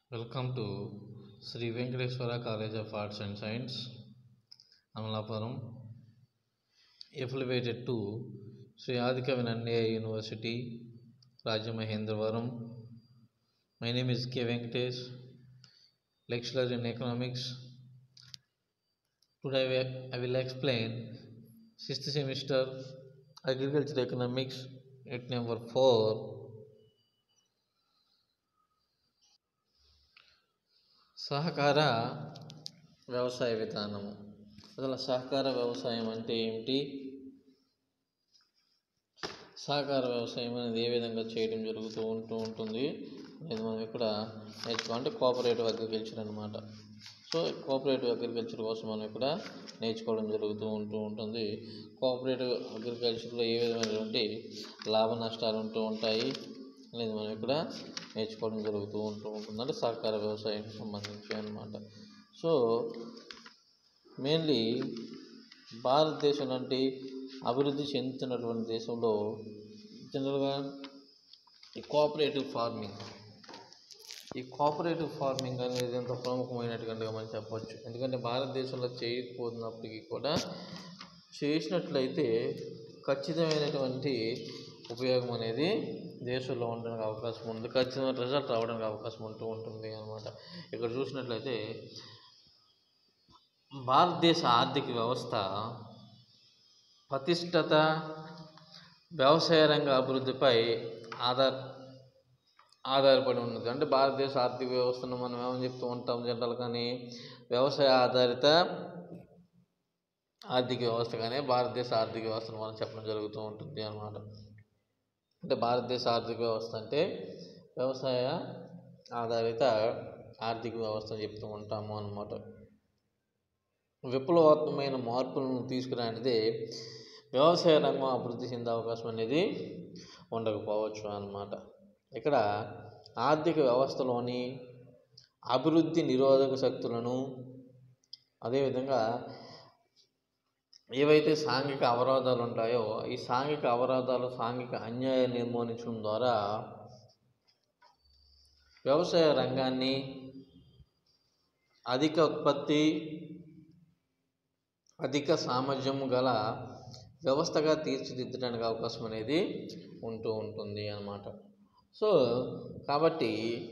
welcome to Sri Venkateswara college of arts and science Amalapuram affiliated to Sri Adikavi Nannaya university Rajamahendravaram my name is K Venkatesh lecturer in economics today I will explain sixth semester agriculture economics at number four సహకార వ్యవసాయ విధానము అసలు సహకార వ్యవసాయం అంటే ఏమిటి సహకార వ్యవసాయం అనేది ఏ విధంగా చేయడం జరుగుతూ ఉంటూ ఉంటుంది అనేది మనం ఇక్కడ నేర్చుకో అంటే కోఆపరేటివ్ అగ్రికల్చర్ అనమాట సో కోఆపరేటివ్ అగ్రికల్చర్ కోసం మనం ఇక్కడ నేర్చుకోవడం జరుగుతూ ఉంటూ ఉంటుంది కోఆపరేటివ్ అగ్రికల్చర్లో ఏ విధమైనటువంటి లాభ నష్టాలు ఉంటూ ఉంటాయి అనేది మనం ఇక్కడ నేర్చుకోవడం జరుగుతూ ఉంటూ ఉంటుంది అంటే సహకార వ్యవసాయానికి సంబంధించి అనమాట సో మెయిన్లీ భారతదేశం లాంటి అభివృద్ధి చెందుతున్నటువంటి దేశంలో జనరల్గా ఈ కోఆపరేటివ్ ఫార్మింగ్ ఈ కోఆపరేటివ్ ఫార్మింగ్ అనేది ఎంతో ప్రముఖమైనటువంటిగా మనం చెప్పొచ్చు ఎందుకంటే భారతదేశంలో చేయకపోతున్నప్పటికీ కూడా చేసినట్లయితే ఖచ్చితమైనటువంటి ఉపయోగం అనేది దేశంలో ఉండడానికి అవకాశం ఉంది ఖచ్చితమైన రిజల్ట్ రావడానికి అవకాశం ఉంటూ ఉంటుంది అనమాట ఇక్కడ చూసినట్లయితే భారతదేశ ఆర్థిక వ్యవస్థ ప్రతిష్టత వ్యవసాయ రంగ అభివృద్ధిపై ఆధార్ ఆధారపడి ఉన్నది అంటే భారతదేశ ఆర్థిక వ్యవస్థను మనం ఏమని చెప్తూ ఉంటాం జనరల్ కానీ వ్యవసాయ ఆధారిత ఆర్థిక వ్యవస్థ కానీ భారతదేశ ఆర్థిక వ్యవస్థను మనం చెప్పడం జరుగుతూ ఉంటుంది అన్నమాట అంటే భారతదేశ ఆర్థిక వ్యవస్థ అంటే వ్యవసాయ ఆధారిత ఆర్థిక వ్యవస్థ అని చెప్తూ ఉంటాము అన్నమాట విప్లవాత్మకమైన మార్పులను తీసుకురానిదే వ్యవసాయ రంగం అభివృద్ధి చెందే అవకాశం అనేది ఉండకపోవచ్చు అన్నమాట ఇక్కడ ఆర్థిక వ్యవస్థలోని అభివృద్ధి నిరోధక శక్తులను అదేవిధంగా ఏవైతే సాంఘిక అవరోధాలు ఉంటాయో ఈ సాంఘిక అవరోధాలు సాంఘిక అన్యాయాన్ని నిర్మూలించడం ద్వారా వ్యవసాయ రంగాన్ని అధిక ఉత్పత్తి అధిక సామర్థ్యం గల వ్యవస్థగా తీర్చిదిద్దడానికి అవకాశం అనేది ఉంటూ ఉంటుంది అన్నమాట సో కాబట్టి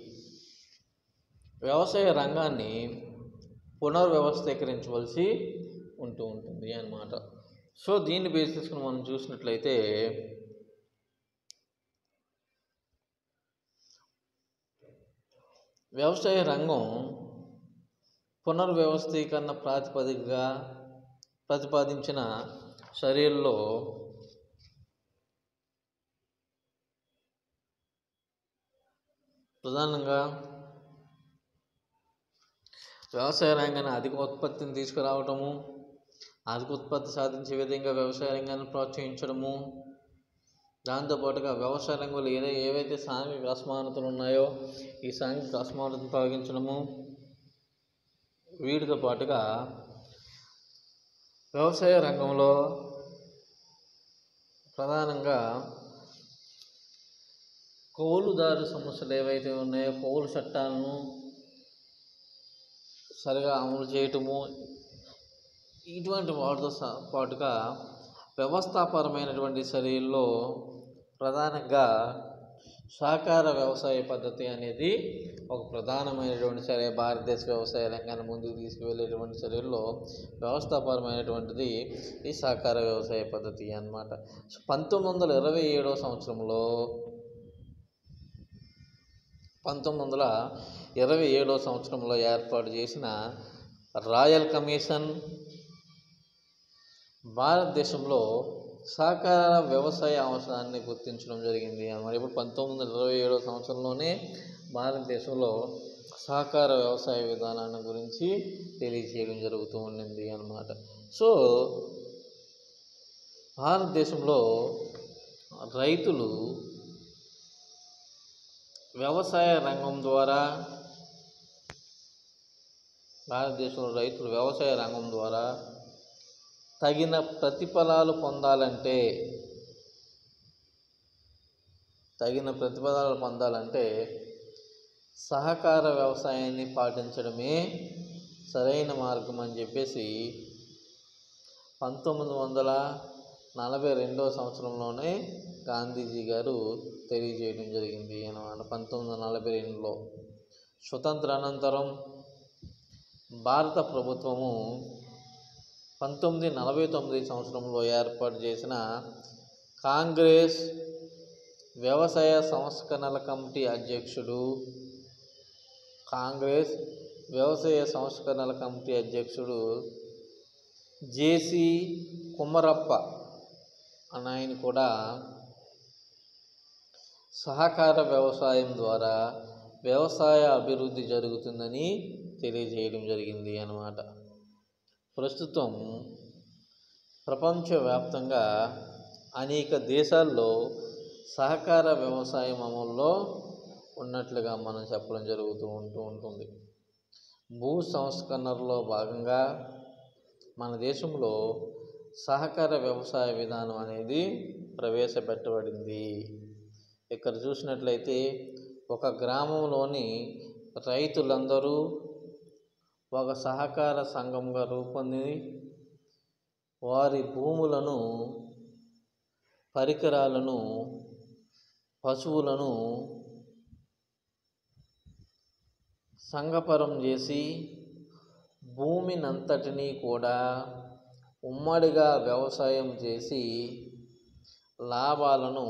వ్యవసాయ రంగాన్ని పునర్వ్యవస్థీకరించవలసి ఉంటూ ఉంటుంది అన్నమాట సో దీన్ని బేస్ చేసుకుని మనం చూసినట్లయితే వ్యవసాయ రంగం పునర్వ్యవస్థీకరణ ప్రాతిపదికగా ప్రతిపాదించిన చర్యల్లో ప్రధానంగా వ్యవసాయ రంగాన్ని అధిక ఉత్పత్తిని తీసుకురావటము అధిక ఉత్పత్తి సాధించే విధంగా వ్యవసాయ రంగాన్ని ప్రోత్సహించడము దాంతోపాటుగా వ్యవసాయ రంగంలో ఏదై ఏవైతే సాంఘిక అసమానతలు ఉన్నాయో ఈ సాంఘిక అసమానతను తొలగించడము వీటితో పాటుగా వ్యవసాయ రంగంలో ప్రధానంగా కౌలుదారు సమస్యలు ఏవైతే ఉన్నాయో కౌలు చట్టాలను సరిగా అమలు చేయటము ఇటువంటి వాటితో స- పాటుగా వ్యవస్థాపరమైనటువంటి చర్యల్లో ప్రధానంగా సహకార వ్యవసాయ పద్ధతి అనేది ఒక ప్రధానమైనటువంటి చర్య భారతదేశ వ్యవసాయ రంగాన్ని ముందుకు తీసుకువెళ్ళేటువంటి చర్యల్లో వ్యవస్థాపరమైనటువంటిది ఈ సహకార వ్యవసాయ పద్ధతి అన్నమాట సో పంతొమ్మిది వందల ఇరవై ఏడవ సంవత్సరంలో పంతొమ్మిది వందల ఇరవై ఏడవ సంవత్సరంలో ఏర్పాటు చేసిన రాయల్ కమిషన్ భారతదేశంలో సహకార వ్యవసాయ అవసరాన్ని గుర్తించడం జరిగింది అన్నమాట ఇప్పుడు పంతొమ్మిది వందల ఇరవై ఏడవ సంవత్సరంలోనే భారతదేశంలో సహకార వ్యవసాయ విధానాన్ని గురించి తెలియజేయడం జరుగుతూ ఉండింది అన్నమాట సో భారతదేశంలో రైతులు వ్యవసాయ రంగం ద్వారా భారతదేశంలో రైతులు వ్యవసాయ రంగం ద్వారా తగిన ప్రతిఫలాలు పొందాలంటే తగిన ప్రతిఫలాలు పొందాలంటే సహకార వ్యవసాయాన్ని పాటించడమే సరైన మార్గం అని చెప్పేసి పంతొమ్మిది వందల నలభై రెండవ సంవత్సరంలోనే గాంధీజీ గారు తెలియజేయడం జరిగింది అన్నమాట పంతొమ్మిది వందల నలభై రెండులో స్వతంత్ర అనంతరం భారత ప్రభుత్వము పంతొమ్మిది నలభై తొమ్మిది సంవత్సరంలో ఏర్పాటు చేసిన కాంగ్రెస్ వ్యవసాయ సంస్కరణల కమిటీ అధ్యక్షుడు కాంగ్రెస్ వ్యవసాయ సంస్కరణల కమిటీ అధ్యక్షుడు జేసి కుమరప్ప అని ఆయన కూడా సహకార వ్యవసాయం ద్వారా వ్యవసాయ అభివృద్ధి జరుగుతుందని తెలియజేయడం జరిగింది అన్నమాట ప్రస్తుతం ప్రపంచవ్యాప్తంగా అనేక దేశాల్లో సహకార వ్యవసాయం అమల్లో ఉన్నట్లుగా మనం చెప్పడం జరుగుతూ ఉంటూ ఉంటుంది భూ సంస్కరణలో భాగంగా మన దేశంలో సహకార వ్యవసాయ విధానం అనేది ప్రవేశపెట్టబడింది ఇక్కడ చూసినట్లయితే ఒక గ్రామంలోని రైతులందరూ ఒక సహకార సంఘంగా రూపొంది వారి భూములను పరికరాలను పశువులను సంఘపరం చేసి భూమినంతటినీ కూడా ఉమ్మడిగా వ్యవసాయం చేసి లాభాలను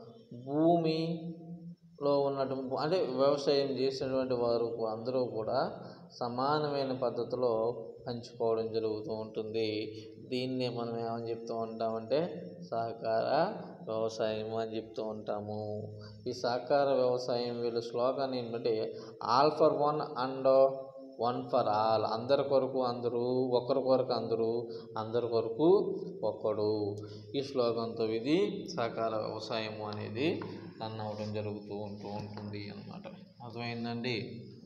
భూమిలో ఉన్నటువంటి అంటే వ్యవసాయం చేసినటువంటి వారు అందరూ కూడా సమానమైన పద్ధతిలో పంచుకోవడం జరుగుతూ ఉంటుంది దీన్నే మనం ఏమని చెప్తూ ఉంటామంటే సహకార వ్యవసాయం అని చెప్తూ ఉంటాము ఈ సహకార వ్యవసాయం వీళ్ళ స్లోగన్ ఏంటంటే all for one and one for all అందరి కొరకు అందరూ ఒకరి కొరకు అందరూ అందరి కొరకు ఒక్కడు ఈ స్లోగన్తో ఇది సహకార వ్యవసాయము అనేది రన్ అవ్వడం జరుగుతూ ఉంటూ ఉంటుంది అన్నమాట అర్థమైందండి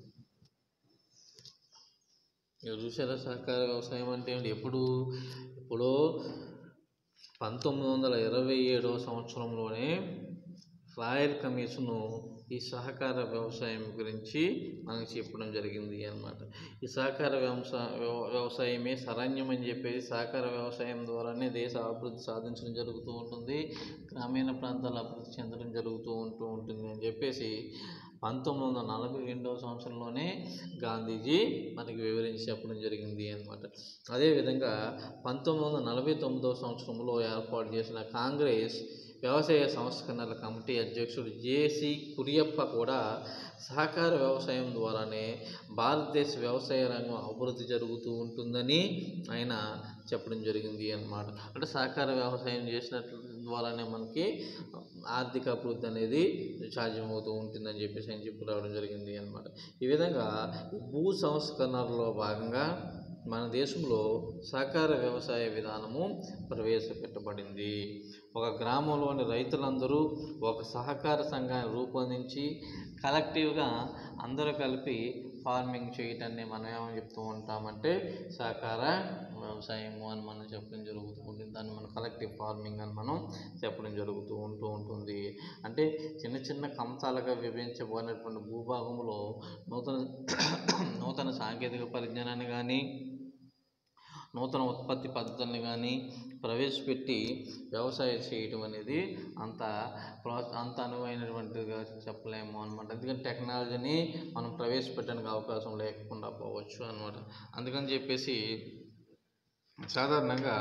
ఇక చూసారా సహకార వ్యవసాయం అంటే ఏంటి ఎప్పుడు ఎప్పుడో పంతొమ్మిది వందల ఇరవై ఏడవ సంవత్సరంలోనే రాయల్ కమిషను ఈ సహకార వ్యవసాయం గురించి మనకు చెప్పడం జరిగింది అన్నమాట ఈ సహకార వ్యవసాయ వ్యవసాయమే శరణ్యం అని చెప్పేసి సహకార వ్యవసాయం ద్వారానే దేశ అభివృద్ధి సాధించడం జరుగుతూ ఉంటుంది గ్రామీణ ప్రాంతాల అభివృద్ధి చెందడం జరుగుతూ ఉంటూ ఉంటుంది అని చెప్పేసి పంతొమ్మిది వందల నలభై రెండవ సంవత్సరంలోనే గాంధీజీ మనకి వివరించి చెప్పడం జరిగింది అనమాట అదేవిధంగా పంతొమ్మిది వందల నలభై తొమ్మిదవ సంవత్సరంలో ఏర్పాటు చేసిన కాంగ్రెస్ వ్యవసాయ సంస్కరణల కమిటీ అధ్యక్షుడు జేసి కురియప్ప కూడా సహకార వ్యవసాయం ద్వారానే భారతదేశ వ్యవసాయ రంగం అభివృద్ధి జరుగుతూ ఉంటుందని ఆయన చెప్పడం జరిగింది అన్నమాట అంటే సహకార వ్యవసాయం చేసినట్లు ద్వారానే మనకి ఆర్థిక అభివృద్ధి అనేది సాధ్యమవుతూ ఉంటుందని చెప్పేసి ఆయన చెప్పి రావడం జరిగింది అన్నమాట ఈ విధంగా ఈ భూ సంస్కరణలో భాగంగా మన దేశంలో సహకార వ్యవసాయ విధానము ప్రవేశపెట్టబడింది ఒక గ్రామంలోని రైతులందరూ ఒక సహకార సంఘాన్ని రూపొందించి కలెక్టివ్గా అందరూ కలిపి ఫార్మింగ్ చేయటాన్ని మనం ఏమని చెప్తూ ఉంటామంటే సహకార వ్యవసాయము అని మనం చెప్పడం జరుగుతూ ఉంటుంది దాన్ని మనం కలెక్టివ్ ఫార్మింగ్ అని మనం చెప్పడం జరుగుతూ ఉంటూ ఉంటుంది అంటే చిన్న చిన్న కంసాలుగా విభజించబడినటువంటి భూభాగంలో నూతన నూతన సాంకేతిక పరిజ్ఞానాన్ని కానీ నూతన ఉత్పత్తి పద్ధతుల్ని కానీ ప్రవేశపెట్టి వ్యవసాయం చేయటం అనేది అంత ప్రా అంత అనువైనటువంటిదిగా చెప్పలేము అనమాట ఎందుకంటే టెక్నాలజీని మనం ప్రవేశపెట్టడానికి అవకాశం లేకుండా పోవచ్చు అనమాట అందుకని చెప్పేసి సాధారణంగా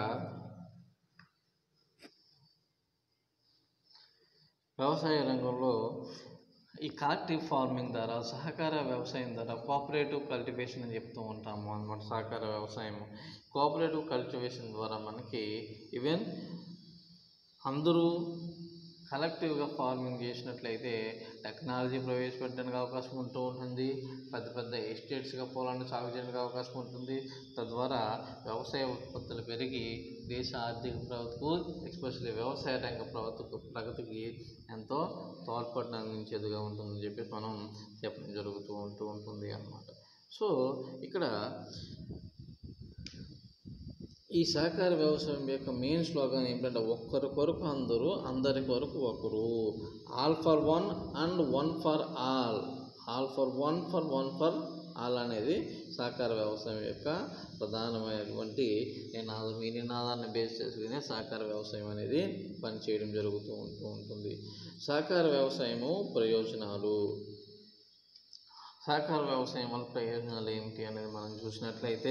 వ్యవసాయ రంగంలో ఈ కలెక్టివ్ ఫార్మింగ్ ద్వారా సహకార వ్యవసాయం ద్వారా కోఆపరేటివ్ కల్టివేషన్ అని చెప్తూ ఉంటాము అన్నమాట సహకార వ్యవసాయం కోఆపరేటివ్ కల్టివేషన్ ద్వారా మనకి ఈవెన్ అందరూ కలెక్టివ్గా ఫార్మింగ్ చేసినట్లయితే టెక్నాలజీ ప్రవేశపెట్టడానికి అవకాశం ఉంటూ ఉంటుంది పెద్ద పెద్ద ఎస్టేట్స్గా పొలాన్ని సాగు చేయడానికి అవకాశం ఉంటుంది తద్వారా వ్యవసాయ ఉత్పత్తులు పెరిగి దేశ ఆర్థిక ప్రగతికు ఎస్పెషల్లీ వ్యవసాయ రంగ ప్రగతికి ప్రగతికి ఎంతో తోడ్పాటును అందించేదిగా ఉంటుందని చెప్పేసి మనం చెప్పడం జరుగుతూ ఉంటూ ఉంటుంది అన్నమాట సో ఇక్కడ ఈ సహకార వ్యవసాయం యొక్క మెయిన్ స్లోగన్ ఏంటంటే ఒక్కరి కొరకు అందరూ అందరి కొరకు ఒకరు all for one and one for all all for one for one for all అనేది సహకార వ్యవసాయం యొక్క ప్రధానమైనటువంటి నినాదం ఈ నినాదాన్ని బేస్ చేసుకునే సహకార వ్యవసాయం అనేది పనిచేయడం జరుగుతూ ఉంటూ ఉంటుంది సహకార వ్యవసాయము ప్రయోజనాలు సహకార వ్యవసాయం వల్ల ప్రయోజనాలు ఏమిటి అనేది మనం చూసినట్లయితే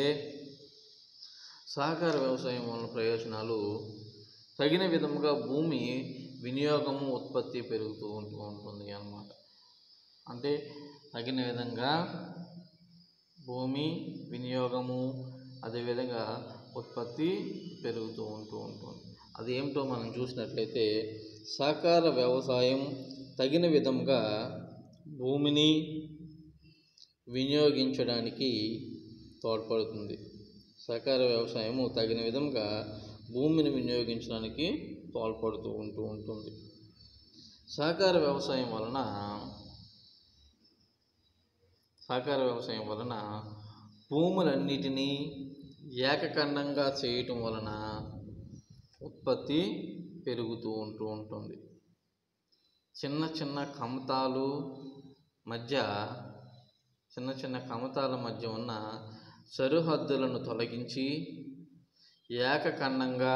సహకార వ్యవసాయం వల్ల ప్రయోజనాలు తగిన విధముగా భూమి వినియోగము ఉత్పత్తి పెరుగుతూ ఉంటూ ఉంటుంది అన్నమాట అంటే తగిన విధంగా భూమి వినియోగము అదేవిధంగా ఉత్పత్తి పెరుగుతూ ఉంటూ ఉంటుంది అది ఏమిటో మనం చూసినట్లయితే సహకార వ్యవసాయం తగిన విధంగా భూమిని వినియోగించడానికి తోడ్పడుతుంది సహకార వ్యవసాయము తగిన విధంగా భూమిని వినియోగించడానికి తోడ్పడుతూ ఉంటూ ఉంటుంది సహకార వ్యవసాయం వలన సహకార వ్యవసాయం వలన భూములన్నిటినీ ఏకఖండంగా చేయటం వలన ఉత్పత్తి పెరుగుతూ ఉంటూ ఉంటుంది చిన్న చిన్న కమతాలు మధ్య చిన్న చిన్న కమతాల మధ్య ఉన్న సరిహద్దులను తొలగించి ఏకఖండంగా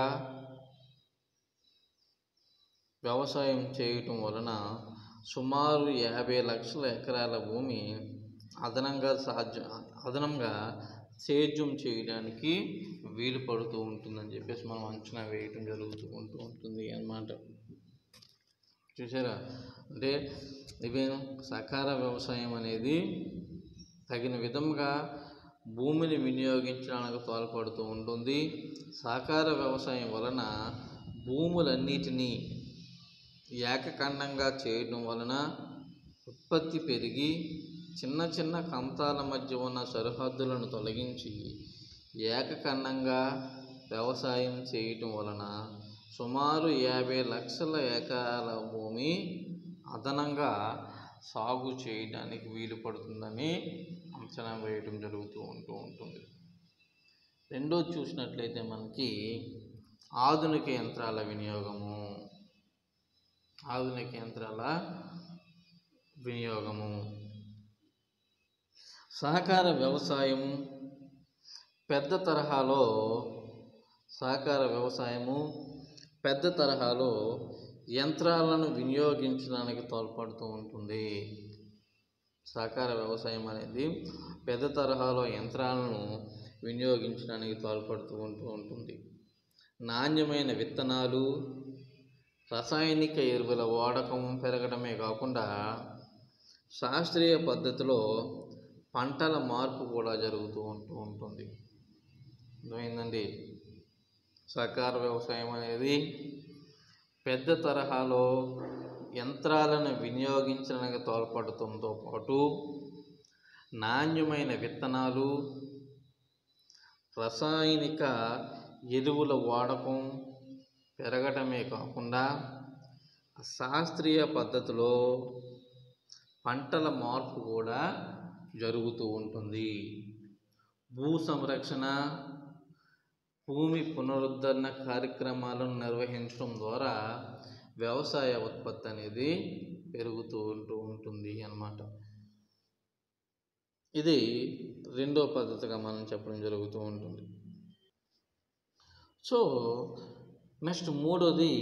వ్యవసాయం చేయటం వలన సుమారు యాభై లక్షల ఎకరాల భూమి అదనంగా సాధ్య అదనంగా సేద్యం చేయడానికి వీలు పడుతూ ఉంటుందని చెప్పేసి మనం అంచనా వేయటం జరుగుతూ ఉంటూ ఉంటుంది అన్నమాట చూసారా అంటే ఇవి సహకార వ్యవసాయం అనేది తగిన విధంగా భూమిని వినియోగించడానికి తోడ్పడుతూ ఉంటుంది సహకార వ్యవసాయం వలన భూములన్నిటినీ ఏకఖండంగా చేయడం వలన ఉత్పత్తి పెరిగి చిన్న చిన్న కంతాల మధ్య ఉన్న సరిహద్దులను తొలగించి ఏకఖండంగా వ్యవసాయం చేయటం వలన సుమారు యాభై లక్షల ఎకరాల భూమి అదనంగా సాగు చేయడానికి వీలు పడుతుందని అంచనా వేయడం జరుగుతూ ఉంటూ ఉంటుంది రెండోది చూసినట్లయితే మనకి ఆధునిక యంత్రాల వినియోగము ఆధునిక యంత్రాల వినియోగము సహకార వ్యవసాయం పెద్ద తరహాలో సహకార వ్యవసాయము పెద్ద తరహాలో యంత్రాలను వినియోగించడానికి తోడ్పడుతూ ఉంటుంది సహకార వ్యవసాయం అనేది పెద్ద తరహాలో యంత్రాలను వినియోగించడానికి తోడ్పడుతూ ఉంటూ ఉంటుంది నాణ్యమైన విత్తనాలు రసాయనిక ఎరువుల వాడకం పెరగడమే కాకుండా శాస్త్రీయ పద్ధతిలో పంటల మార్పు కూడా జరుగుతూ ఉంటూ ఉంటుంది అర్థమైందండి సహకార వ్యవసాయం అనేది పెద్ద తరహాలో యంత్రాలను వినియోగించడానికి తోడ్పడటంతో పాటు నాణ్యమైన విత్తనాలు రసాయనిక ఎరువుల వాడకం పెరగటమే కాకుండా శాస్త్రీయ పద్ధతిలో పంటల మార్పు కూడా జరుగుతూ ఉంటుంది భూ సంరక్షణ భూమి పునరుద్ధరణ కార్యక్రమాలను నిర్వహించడం ద్వారా వ్యవసాయ ఉత్పత్తి అనేది పెరుగుతూ ఉంటూ ఉంటుంది అన్నమాట ఇది రెండో పద్ధతిగా మనం చెప్పడం జరుగుతూ ఉంటుంది సో నెక్స్ట్ మూడోది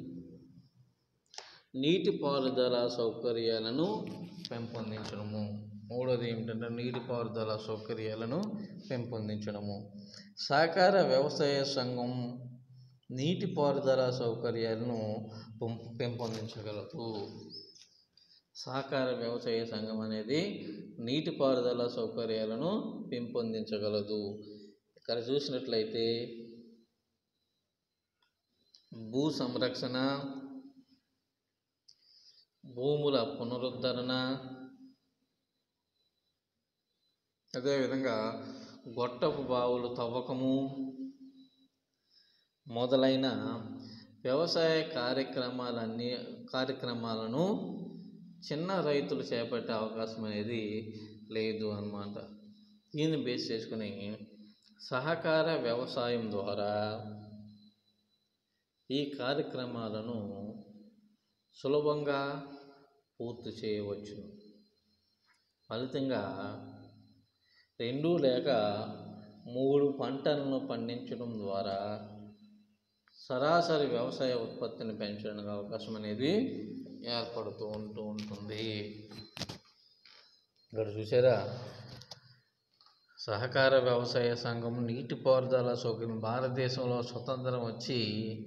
నీటిపారుదల సౌకర్యాలను పెంపొందించడము మూడోది ఏమిటంటే నీటిపారుదల సౌకర్యాలను పెంపొందించడము సహకార వ్యవసాయ సంఘం నీటిపారుదల సౌకర్యాలను పెం- పెంపొందించగలదు సహకార వ్యవసాయ సంఘం అనేది నీటిపారుదల సౌకర్యాలను పెంపొందించగలదు ఇక్కడ చూసినట్లయితే భూ సంరక్షణ భూముల పునరుద్ధరణ అదేవిధంగా గొట్టపు బావులు తవ్వకము మొదలైన వ్యవసాయ కార్యక్రమాలన్నీ కార్యక్రమాలను చిన్న రైతులు చేపట్టే అవకాశం అనేది లేదు అన్నమాట దీన్ని బేస్ చేసుకుని సహకార వ్యవసాయం ద్వారా ఈ కార్యక్రమాలను సులభంగా పూర్తి చేయవచ్చు ఫలితంగా రెండు లేక మూడు పంటలను పండించడం ద్వారా సరాసరి వ్యవసాయ ఉత్పత్తిని పెంచడానికి అవకాశం అనేది ఏర్పడుతూ ఉంటూ ఉంటుంది ఇక్కడ చూసారా సహకార వ్యవసాయ సంఘం నీటిపారుదల సౌకర్యం భారతదేశంలో స్వతంత్రం వచ్చి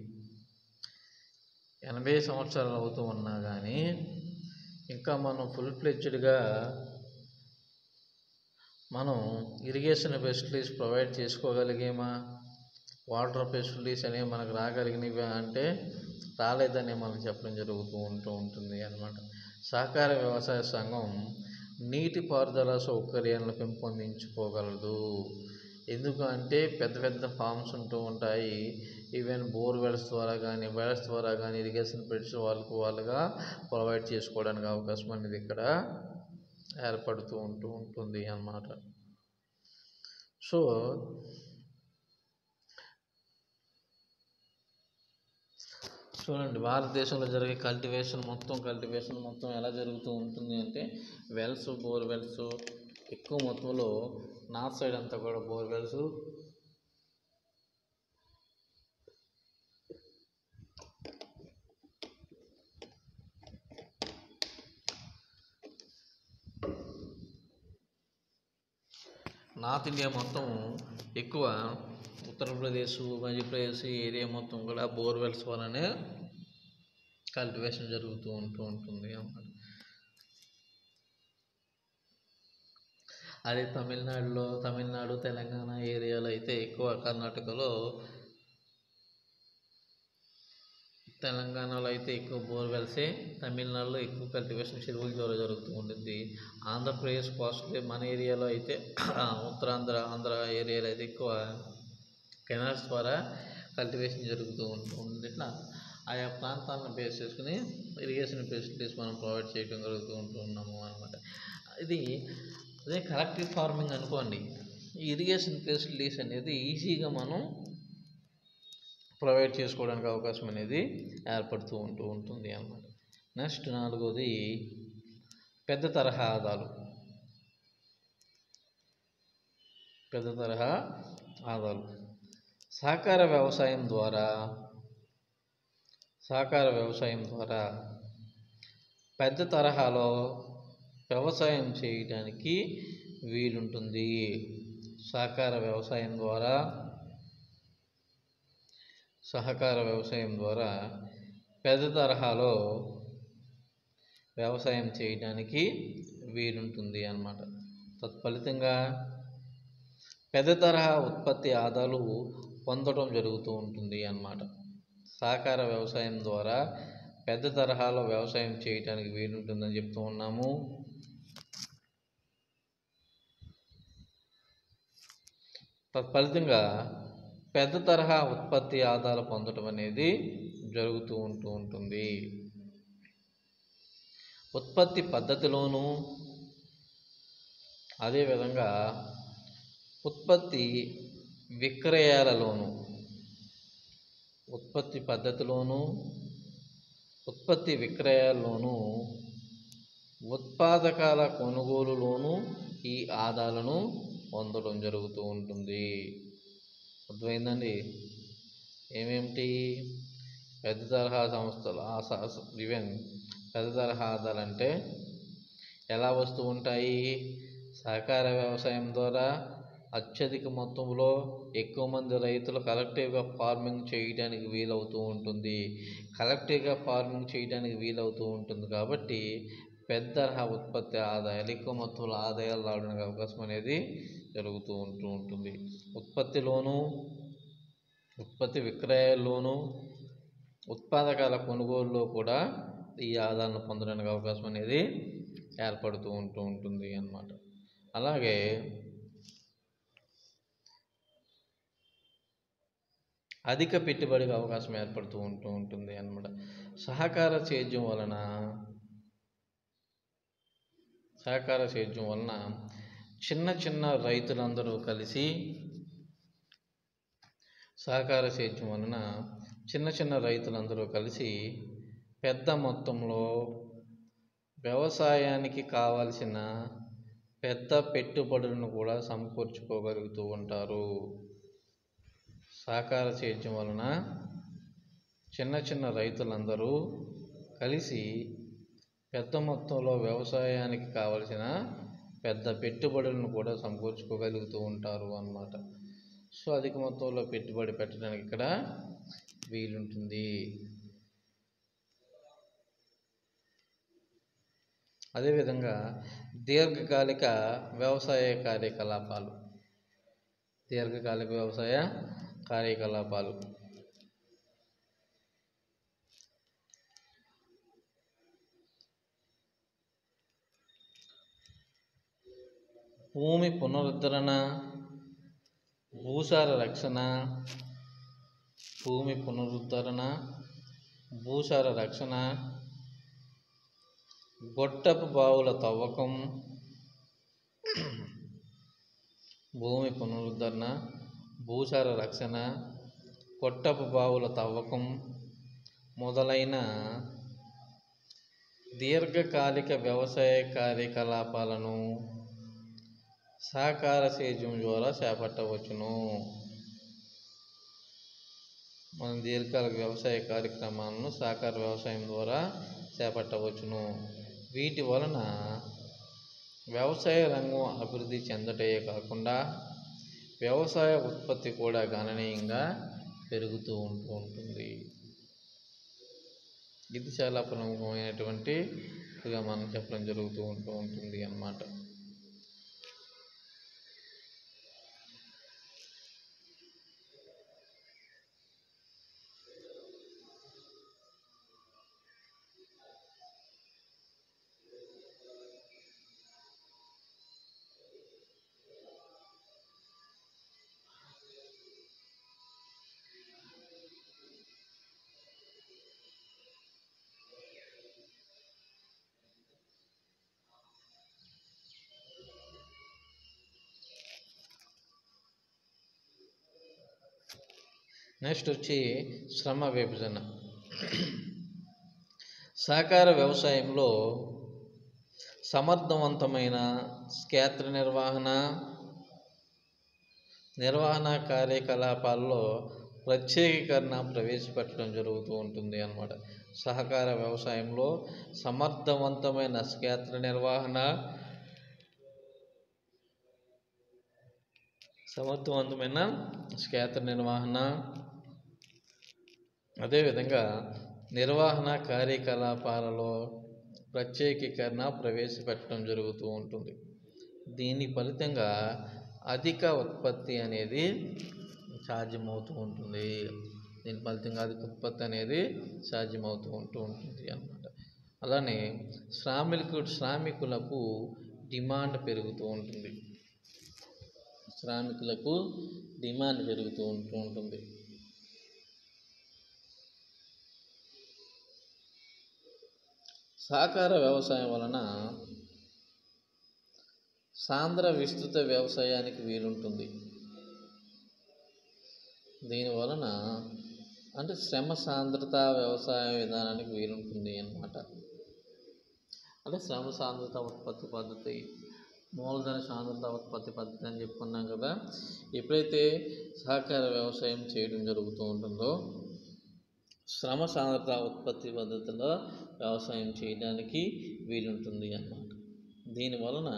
ఎనభై సంవత్సరాలు అవుతూ ఉన్నా కానీ ఇంకా మనం ఫుల్ ఫ్లెడ్జ్డ్గా మనం ఇరిగేషన్ ఫెసిలిటీస్ ప్రొవైడ్ చేసుకోగలిగేమా వాటర్ ఫెసిలిటీస్ అనేవి మనకు రాగలిగినవి అంటే రాలేదని మనం చెప్పడం జరుగుతూ ఉంటూ ఉంటుంది అన్నమాట సహకార వ్యవసాయ సంఘం నీటిపారుదల సౌకర్యాలను పెంపొందించుకోగలదు ఎందుకంటే పెద్ద పెద్ద ఫార్మ్స్ ఉంటూ ఉంటాయి ఈవెన్ బోర్వెల్స్ ద్వారా కానీ వెల్స్ ద్వారా కానీ ఇరిగేషన్ పెట్టి వాళ్ళకు వాళ్ళుగా ప్రొవైడ్ చేసుకోవడానికి అవకాశం అనేది ఇక్కడ ఏర్పడుతూ ఉంటూ ఉంటుంది అన్నమాట సో చూడండి భారతదేశంలో జరిగే కల్టివేషన్ మొత్తం కల్టివేషన్ మొత్తం ఎలా జరుగుతూ ఉంటుంది అంటే వెల్స్ బోర్వెల్స్ ఎక్కువ మొత్తంలో నార్త్ సైడ్ అంతా కూడా బోర్వెల్స్ నార్త్ ఇండియా మొత్తం ఎక్కువ ఉత్తరప్రదేశ్ మధ్యప్రదేశ్ ఈ ఏరియా మొత్తం కూడా బోర్వెల్స్ వలనే కల్టివేషన్ జరుగుతూ ఉంటూ ఉంటుంది అన్నమాట అదే తమిళనాడులో తమిళనాడు తెలంగాణ ఏరియాలో అయితే ఎక్కువ కర్ణాటకలో తెలంగాణలో అయితే ఎక్కువ బోర్వెల్సే తమిళనాడులో ఎక్కువ కల్టివేషన్ చెరువుల ద్వారా జరుగుతూ ఉంటుంది ఆంధ్రప్రదేశ్ కోస్టల్ మన ఏరియాలో అయితే ఉత్తరాంధ్ర ఆంధ్ర ఏరియాలో అయితే ఎక్కువ కెనాల్స్ ద్వారా కల్టివేషన్ జరుగుతూ ఉంటుంది ఇట్లా ఆయా ప్రాంతాలను బేస్ చేసుకుని ఇరిగేషన్ ఫెసిలిటీస్ మనం ప్రొవైడ్ చేయడం జరుగుతూ ఉంటున్నాము అనమాట ఇది అదే కలెక్టివ్ ఫార్మింగ్ అనుకోండి ఈ ఇరిగేషన్ ఫెసిలిటీస్ అనేది ఈజీగా మనం ప్రొవైడ్ చేసుకోవడానికి అవకాశం అనేది ఏర్పడుతూ ఉంటూ ఉంటుంది అన్నమాట నెక్స్ట్ నాలుగోది పెద్ద తరహా ఆదాలు పెద్ద తరహా ఆదాలు సహకార వ్యవసాయం ద్వారా సహకార వ్యవసాయం ద్వారా పెద్ద తరహాలో వ్యవసాయం చేయడానికి వీలుంటుంది సహకార వ్యవసాయం ద్వారా సహకార వ్యవసాయం ద్వారా పెద్ద తరహాలో వ్యవసాయం చేయడానికి వీలుంటుంది అన్నమాట తత్ఫలితంగా పెద్ద తరహా ఉత్పత్తి ఆదాలు పొందడం జరుగుతూ ఉంటుంది అన్నమాట సహకార వ్యవసాయం ద్వారా పెద్ద తరహాలో వ్యవసాయం చేయడానికి వీలుంటుందని చెప్తూ ఉన్నాము తత్ఫలితంగా పెద్ద తరహా ఉత్పత్తి ఆదాలు పొందడం అనేది జరుగుతూ ఉంటూ ఉంటుంది ఉత్పత్తి పద్ధతిలోనూ అదేవిధంగా ఉత్పత్తి విక్రయాలలోనూ ఉత్పత్తి పద్ధతిలోనూ ఉత్పత్తి విక్రయాల్లోనూ ఉత్పాదకాల కొనుగోలులోనూ ఈ ఆదాలను పొందడం జరుగుతూ ఉంటుంది అర్థమైందండి ఏమేమిటి పెద్ద తరహా సంస్థలు ఆ స- ఈవెన్ పెద్ద తరహా ఆదాలంటే ఎలా వస్తూ ఉంటాయి సహకార వ్యవసాయం ద్వారా అత్యధిక మొత్తంలో ఎక్కువ మంది రైతులు కలెక్టివ్గా ఫార్మింగ్ చేయడానికి వీలవుతూ ఉంటుంది కలెక్టివ్గా ఫార్మింగ్ చేయడానికి వీలవుతూ ఉంటుంది కాబట్టి పెద్ద తరహా ఉత్పత్తి ఆదాయాలు ఎక్కువ మొత్తంలో ఆదాయాలు రావడానికి అవకాశం అనేది జరుగుతూ ఉంటూ ఉంటుంది ఉత్పత్తిలోనూ ఉత్పత్తి విక్రయాల్లోనూ ఉత్పాదకాల కొనుగోలులో కూడా ఈ ఆదాయాలను పొందడానికి అవకాశం అనేది ఏర్పడుతూ ఉంటూ ఉంటుంది అన్నమాట అలాగే అధిక పెట్టుబడికి అవకాశం ఏర్పడుతూ ఉంటూ ఉంటుంది అన్నమాట సహకార సేద్యం వలన సహకార సేద్యం వలన చిన్న చిన్న రైతులందరూ కలిసి సహకార సేద్యం వలన చిన్న చిన్న రైతులందరూ కలిసి పెద్ద మొత్తంలో వ్యవసాయానికి కావలసిన పెద్ద పెట్టుబడులను కూడా సమకూర్చుకోగలుగుతూ ఉంటారు సహకార సేద్యం వలన చిన్న చిన్న రైతులందరూ కలిసి పెద్ద మొత్తంలో వ్యవసాయానికి కావలసిన పెద్ద పెట్టుబడులను కూడా సమకూర్చుకోగలుగుతూ ఉంటారు అన్నమాట సో అధిక మొత్తంలో పెట్టుబడి పెట్టడానికి ఇక్కడ వీలుంటుంది అదేవిధంగా దీర్ఘకాలిక వ్యవసాయ కార్యకలాపాలు దీర్ఘకాలిక వ్యవసాయ కార్యకలాపాలు భూమి పునరుద్ధరణ భూసార రక్షణ భూమి పునరుద్ధరణ భూసార రక్షణ గొట్టపు బావుల తవ్వకం భూమి పునరుద్ధరణ భూసార రక్షణ గొట్టపు బావుల తవ్వకం మొదలైన దీర్ఘకాలిక వ్యవసాయ కార్యకలాపాలను సహకార సేద్యం ద్వారా చేపట్టవచ్చును మనం దీర్ఘకాలిక వ్యవసాయ కార్యక్రమాలను సహకార వ్యవసాయం ద్వారా చేపట్టవచ్చును వీటి వలన వ్యవసాయ రంగం అభివృద్ధి చెందటమే కాకుండా వ్యవసాయ ఉత్పత్తి కూడా గణనీయంగా పెరుగుతూ ఉంటూ ఉంటుంది ఇది చాలా ప్రముఖమైనటువంటి ఇదిగా మనం చెప్పడం జరుగుతూ ఉంటూ ఉంటుంది అన్నమాట నెక్స్ట్ వచ్చి శ్రమ విభజన సహకార వ్యవసాయంలో సమర్థవంతమైన క్షేత్ర నిర్వహణ నిర్వహణ కార్యకలాపాల్లో ప్రత్యేకీకరణ ప్రవేశపెట్టడం జరుగుతూ ఉంటుంది అన్నమాట సహకార వ్యవసాయంలో సమర్థవంతమైన క్షేత్ర నిర్వహణ సమర్థవంతమైన క్షేత్ర నిర్వహణ అదేవిధంగా నిర్వహణ కార్యకలాపాలలో ప్రత్యేకీకరణ ప్రవేశపెట్టడం జరుగుతూ ఉంటుంది దీని ఫలితంగా అధిక ఉత్పత్తి అనేది సాధ్యమవుతూ ఉంటుంది దీని ఫలితంగా అధిక ఉత్పత్తి అనేది సాధ్యమవుతూ ఉంటూ ఉంటుంది అన్నమాట అలానే శ్రామికు శ్రామికులకు డిమాండ్ పెరుగుతూ ఉంటుంది శ్రామికులకు డిమాండ్ పెరుగుతూ ఉంటూ ఉంటుంది సహకార వ్యవసాయం వలన సాంద్ర విస్తృత వ్యవసాయానికి వీలుంటుంది దీని వలన అంటే శ్రమ సాంద్రత వ్యవసాయ విధానానికి వీలుంటుంది అన్నమాట అంటే శ్రమ సాంద్రత ఉత్పత్తి పద్ధతి మూలధన సాంద్రత ఉత్పత్తి పద్ధతి అని చెప్పుకున్నాం కదా ఎప్పుడైతే సహకార వ్యవసాయం చేయడం జరుగుతూ ఉంటుందో శ్రమ సాంద్రత ఉత్పత్తి పద్ధతిలో వ్యవసాయం చేయడానికి వీలుంటుంది అన్నమాట దీని వలన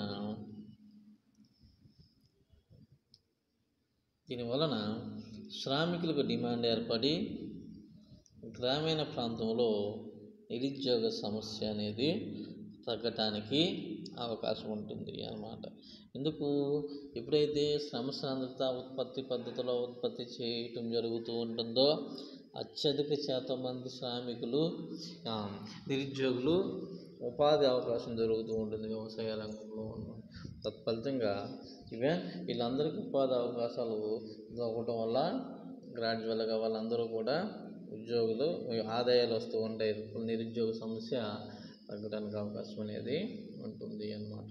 దీని వలన శ్రామికులకు డిమాండ్ ఏర్పడి గ్రామీణ ప్రాంతంలో నిరుద్యోగ సమస్య అనేది తగ్గటానికి అవకాశం ఉంటుంది అన్నమాట ఎందుకు ఎప్పుడైతే శ్రమ సాంద్రత ఉత్పత్తి పద్ధతిలో ఉత్పత్తి చేయటం జరుగుతూ ఉంటుందో అత్యధిక శాతం మంది శ్రామికులు ఆ, నిరుద్యోగులు ఉపాధి అవకాశం జరుగుతూ ఉంటుంది వ్యవసాయ రంగంలో తత్ఫలితంగా ఇవే వీళ్ళందరికీ ఉపాధి అవకాశాలు దొరకటం వల్ల గ్రాడ్యువల్గా వాళ్ళందరూ కూడా ఉద్యోగులు ఆదాయాలు వస్తూ ఉంటాయి నిరుద్యోగ సమస్య తగ్గడానికి అవకాశం అనేది ఉంటుంది అన్నమాట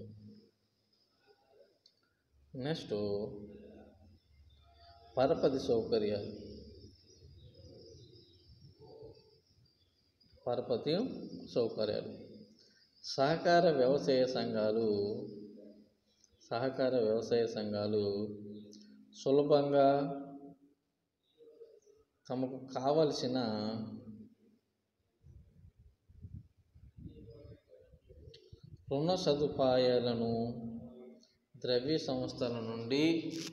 నెక్స్ట్ పరపతి సౌకర్యాలు పరపతి సౌకర్యాలు సహకార వ్యవసాయ సంఘాలు సహకార వ్యవసాయ సంఘాలు సులభంగా తమకు కావలసిన రుణ సదుపాయాలను ద్రవ్య సంస్థల నుండి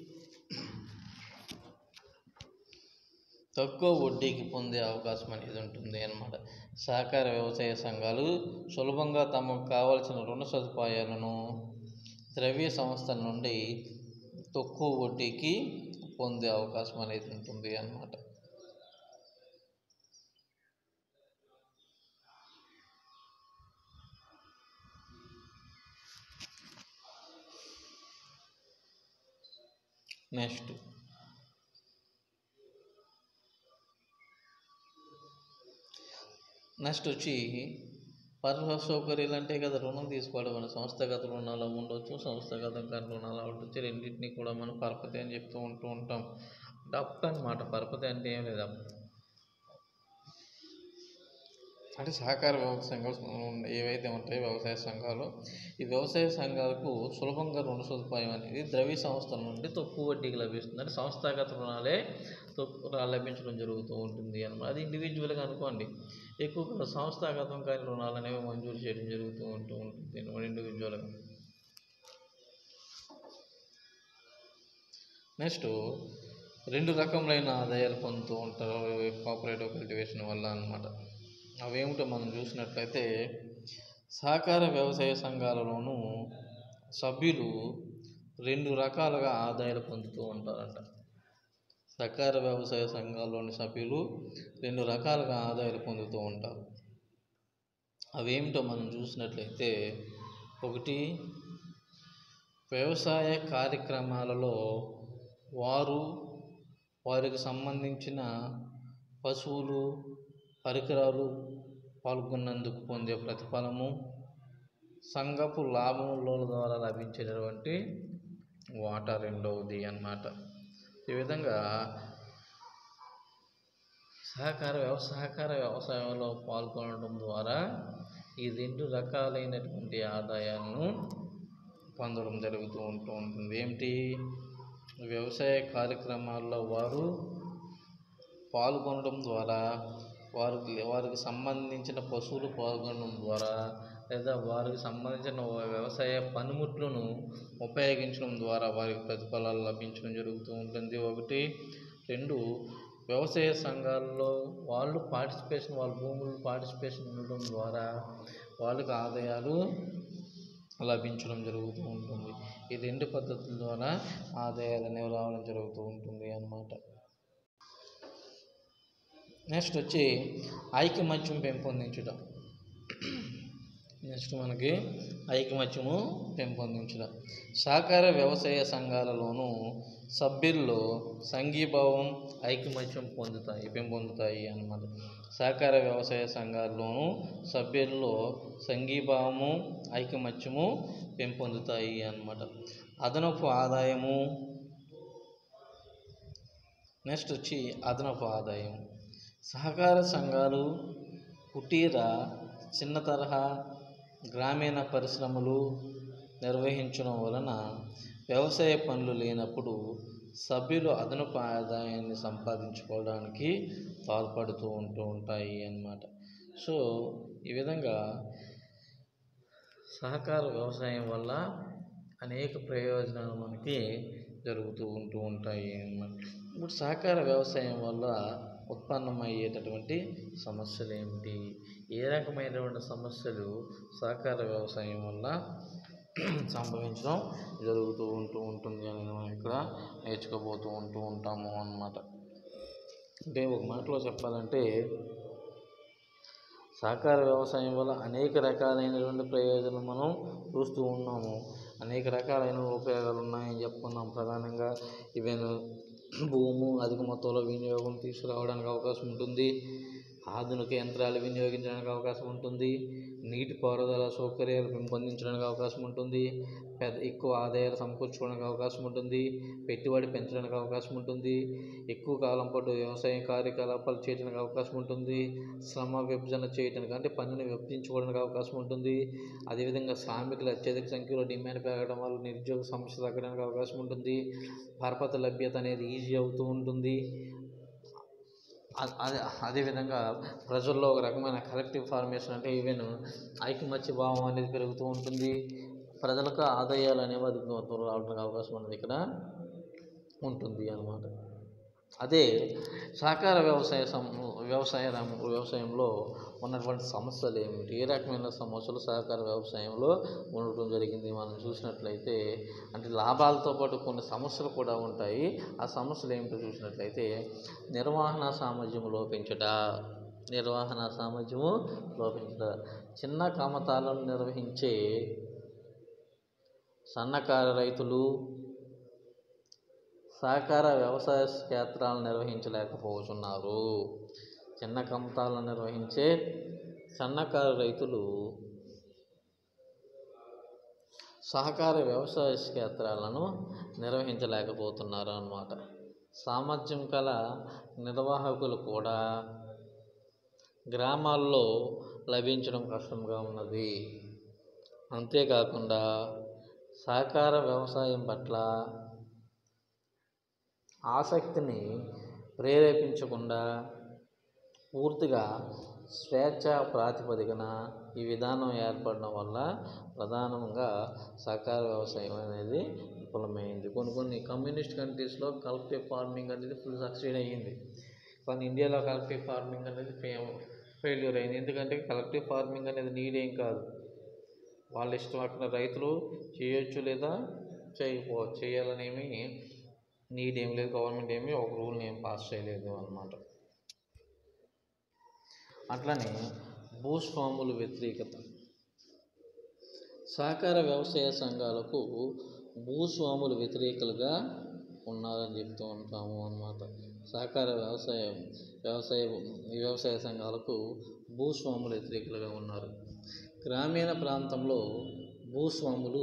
తక్కువ వడ్డీకి పొందే అవకాశం అనేది ఉంటుంది అన్నమాట సహకార వ్యవసాయ సంఘాలు సులభంగా తమకు కావలసిన రుణ సదుపాయాలను ద్రవ్య సంస్థల నుండి తక్కువ వడ్డీకి పొందే అవకాశం అనేది ఉంటుంది అన్నమాట నెక్స్ట్ నెక్స్ట్ వచ్చి పరిసర సౌకర్యాలు అంటే కదా రుణం తీసుకోవడం మన సంస్థాగత రుణాలు ఉండొచ్చు సంస్థాగత రుణాలు ఉండొచ్చు రెండింటినీ కూడా మనం పరపతి అని చెప్తూ ఉంటూ ఉంటాం అంటే అప్పు అనమాట పరపతి అంటే ఏం లేదు అప్పు అంటే సహకార వ్యవసాయ సంఘాలు ఏవైతే ఉంటాయో వ్యవసాయ సంఘాలు ఈ వ్యవసాయ సంఘాలకు సులభంగా రుణ సదుపాయం అనేది ద్రవ్య సంస్థల నుండి తక్కువ వడ్డీకి లభిస్తుంది అంటే సంస్థాగత రుణాలే తక్కువ లభించడం జరుగుతూ ఉంటుంది అన్నమాట అది ఇండివిజువల్గా అనుకోండి ఎక్కువగా సంస్థాగతం కాని రుణాలు అనేవి మంజూరు చేయడం జరుగుతూ ఉంటూ ఉంటుంది ఇండివిజువల్గా నెక్స్ట్ రెండు రకములైన ఆదాయాలు పొందుతూ ఉంటారు కోఆపరేటివ్ కల్టివేషన్ వల్ల అన్నమాట అవేమిటో మనం చూసినట్లయితే సహకార వ్యవసాయ సంఘాలలోనూ సభ్యులు రెండు రకాలుగా ఆదాయాలు పొందుతూ ఉంటారంట సహకార వ్యవసాయ సంఘాల్లోని సభ్యులు రెండు రకాలుగా ఆదాయాలు పొందుతూ ఉంటారు అవేమిటో మనం చూసినట్లయితే ఒకటి వ్యవసాయ కార్యక్రమాలలో వారు వారికి సంబంధించిన పశువులు పరికరాలు పాల్గొన్నందుకు పొందే ప్రతిఫలము సంఘపు లాభముల ద్వారా లభించేటటువంటి వాటా రెండవది అన్నమాట ఈ విధంగా సహకార వ్యవసాయ సహకార వ్యవసాయంలో పాల్గొనడం ద్వారా ఈ రెండు రకాలైనటువంటి ఆదాయాలను పొందడం జరుగుతూ ఉంటూ ఉంటుంది ఏమిటి వ్యవసాయ కార్యక్రమాల్లో వారు పాల్గొనడం ద్వారా వారికి వారికి సంబంధించిన పశువులు పాల్గొనడం ద్వారా లేదా వారికి సంబంధించిన వ్యవసాయ పనిముట్లను ఉపయోగించడం ద్వారా వారికి ప్రతిఫలాలు లభించడం జరుగుతూ ఉంటుంది ఒకటి రెండు వ్యవసాయ సంఘాల్లో వాళ్ళు పార్టిసిపేషన్ వాళ్ళ భూములు పార్టిసిపేషన్ ఉండడం ద్వారా వాళ్ళకి ఆదాయాలు లభించడం జరుగుతూ ఉంటుంది ఈ రెండు పద్ధతుల ద్వారా ఆదాయాలు అనేవి రావడం జరుగుతూ ఉంటుంది అన్నమాట నెక్స్ట్ వచ్చి ఐకమత్యం పెంపొందించడం నెక్స్ట్ మనకి ఐకమత్యము పెంపొందించడం సహకార వ్యవసాయ సంఘాలలోనూ సభ్యుల్లో సంఘీభావం ఐకమత్యం పొందుతాయి పెంపొందుతాయి అన్నమాట సహకార వ్యవసాయ సంఘాల్లోనూ సభ్యుల్లో సంఘీభావము ఐకమత్యము పెంపొందుతాయి అన్నమాట అదనపు ఆదాయము నెక్స్ట్ వచ్చి అదనపు ఆదాయం సహకార సంఘాలు కుటీర చిన్న తరహా గ్రామీణ పరిశ్రమలు నిర్వహించడం వలన వ్యవసాయ పనులు లేనప్పుడు సభ్యులు అదనపు ఆదాయాన్ని సంపాదించుకోవడానికి తోడ్పడుతూ ఉంటూ ఉంటాయి అన్నమాట సో ఈ విధంగా సహకార వ్యవసాయం వల్ల అనేక ప్రయోజనాలు మనకి జరుగుతూ ఉంటూ ఉంటాయి అన్నమాట ఇప్పుడు సహకార వ్యవసాయం వల్ల ఉత్పన్నమయ్యేటటువంటి సమస్యలు ఏమిటి ఏ రకమైనటువంటి సమస్యలు సహకార వ్యవసాయం వల్ల సంభవించడం జరుగుతూ ఉంటూ ఉంటుంది అని మనం ఇక్కడ నేర్చుకోబోతూ ఉంటూ ఉంటాము అన్నమాట అంటే ఒక మాటలో చెప్పాలంటే సహకార వ్యవసాయం వల్ల అనేక రకాలైనటువంటి ప్రయోజనాలు మనం చూస్తూ ఉన్నాము అనేక రకాలైన ఉపయోగాలు ఉన్నాయని చెప్పుకున్నాం ప్రధానంగా ఈవెన్ భూము అధిక మొత్తంలో వినియోగం తీసుకురావడానికి అవకాశం ఉంటుంది ఆధునిక యంత్రాలు వినియోగించడానికి అవకాశం ఉంటుంది నీటి పారుదల సౌకర్యాలు పెంపొందించడానికి అవకాశం ఉంటుంది పెద్ద ఎక్కువ ఆదాయాలు సమకూర్చుకోవడానికి అవకాశం ఉంటుంది పెట్టుబడి పెంచడానికి అవకాశం ఉంటుంది ఎక్కువ కాలం పాటు వ్యవసాయ కార్యకలాపాలు చేయడానికి అవకాశం ఉంటుంది శ్రమ విభజన చేయడానికి అంటే పనిని విభజించుకోవడానికి అవకాశం ఉంటుంది అదేవిధంగా శ్రామికులు అత్యధిక సంఖ్యలో డిమాండ్ పెరగడం వల్ల నిరుద్యోగ సమస్య తగ్గడానికి అవకాశం ఉంటుంది పరపతి లభ్యత అనేది ఈజీ అవుతూ ఉంటుంది అ- అదే అదేవిధంగా ప్రజల్లో ఒక రకమైన కలెక్టివ్ ఫార్మేషన్ అంటే ఈవెన్ ఐకమత్య భావం అనేది పెరుగుతూ ఉంటుంది ప్రజలకు ఆదాయాలు అనేవి అధికంగా రావడానికి అవకాశం అనేది ఇక్కడ ఉంటుంది అన్నమాట అదే సహకార వ్యవసాయ సం వ్యవసాయ రం- వ్యవసాయంలో ఉన్నటువంటి సమస్యలు ఏమిటి ఏ రకమైన సమస్యలు సహకార వ్యవసాయంలో ఉండటం జరిగింది మనం చూసినట్లయితే అంటే లాభాలతో పాటు కొన్ని సమస్యలు కూడా ఉంటాయి ఆ సమస్యలు ఏమిటో చూసినట్లయితే నిర్వహణ సామర్థ్యం లోపించట నిర్వహణ సామర్థ్యము లోపించట చిన్న కమతాలను నిర్వహించే సన్నకారు రైతులు సహకార వ్యవసాయ క్షేత్రాలను నిర్వహించలేకపోతున్నారు చిన్న కమతాలను నిర్వహించే సన్నకారు రైతులు సహకార వ్యవసాయ క్షేత్రాలను నిర్వహించలేకపోతున్నారు అన్నమాట సామర్థ్యం కల నిర్వాహకులు కూడా గ్రామాల్లో లభించడం కష్టంగా ఉన్నది అంతేకాకుండా సహకార వ్యవసాయం పట్ల ఆసక్తిని ప్రేరేపించకుండా పూర్తిగా స్వేచ్ఛ ప్రాతిపదికన ఈ విధానం ఏర్పడడం వల్ల ప్రధానంగా సహకార వ్యవసాయం అనేది విఫలమైంది కొన్ని కొన్ని కమ్యూనిస్ట్ కంట్రీస్లో కలెక్టివ్ ఫార్మింగ్ అనేది ఫుల్ సక్సీడ్ అయ్యింది కానీ ఇండియాలో కలెక్టివ్ ఫార్మింగ్ అనేది ఫే ఫెయిల్యూర్ అయింది ఎందుకంటే కలెక్టివ్ ఫార్మింగ్ అనేది నీడ్ ఏం కాదు వాళ్ళ ఇష్టం అక్కడ రైతులు చేయొచ్చు లేదా చేయకపోవచ్చు చేయాలనేమి నీడ్ ఏం లేదు గవర్నమెంట్ ఏమి ఒక రూల్ని ఏం పాస్ చేయలేదు అన్నమాట అట్లనే భూస్వాముల వ్యతిరేకత సహకార వ్యవసాయ సంఘాలకు భూస్వాములు వ్యతిరేకులుగా ఉన్నారని చెప్తూ ఉంటాము అన్నమాట సహకార వ్యవసాయం వ్యవసాయ వ్యవసాయ సంఘాలకు భూస్వాములు వ్యతిరేకులుగా ఉన్నారు గ్రామీణ ప్రాంతంలో భూస్వాములు